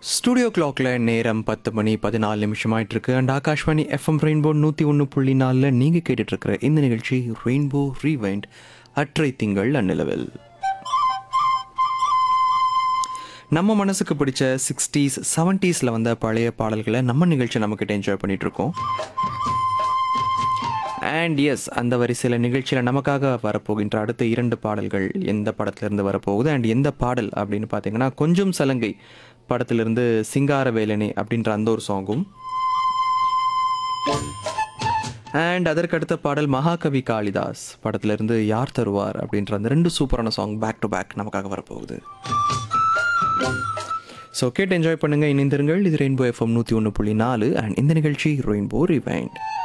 studio கிளாக்ல நேரம் பத்து மணி பதினாலு நிமிஷம் ஆயிட்டு இருக்கு அண்ட் ஆகாஷ்வாணி எஃப்எம் ரெயின்போ நூற்றி ஒன்று புள்ளி நாலில் நீங்கள் கேட்டுட்டு இருக்கிற இந்த நிகழ்ச்சி ரெயின்போ ரீவைண்ட் அற்றை திங்கள் அந்நிலவில் நம்ம மனசுக்கு பிடிச்ச சிக்ஸ்டீஸ் செவன்ட்டீஸில் வந்த பழைய பாடல்களை நம்ம நிகழ்ச்சி நம்மக்கிட்ட என்ஜாய் பண்ணிட்டு இருக்கோம் அண்ட் எஸ் அந்த வரிசையில் நிகழ்ச்சியில் நமக்காக வரப்போகின்ற அடுத்த இரண்டு பாடல்கள் எந்த படத்திலிருந்து வரப்போகுது அண்ட் எந்த பாடல் அப்படின்னு பார்த்தீங்கன்னா கொஞ்சம் சலங்கை படத்திலிருந்து சிங்கார வேலனே அப்படின்ற அந்த ஒரு சாங்கும் அண்ட் அதற்கடுத்த பாடல் மகாகவி காளிதாஸ் படத்திலிருந்து யார் தருவார் அப்படின்ற அந்த ரெண்டு சூப்பரான சாங் பேக் டு பேக் நமக்காக வரப்போகுது ஸோ கேட்டு என்ஜாய் பண்ணுங்கள் இணைந்திருங்கள் இது ரெயின்போ எஃப்எம் நூற்றி ஒன்று புள்ளி நாலு அண்ட் இந்த நிகழ்ச்சி ரெயின்போ ரிவைண்ட்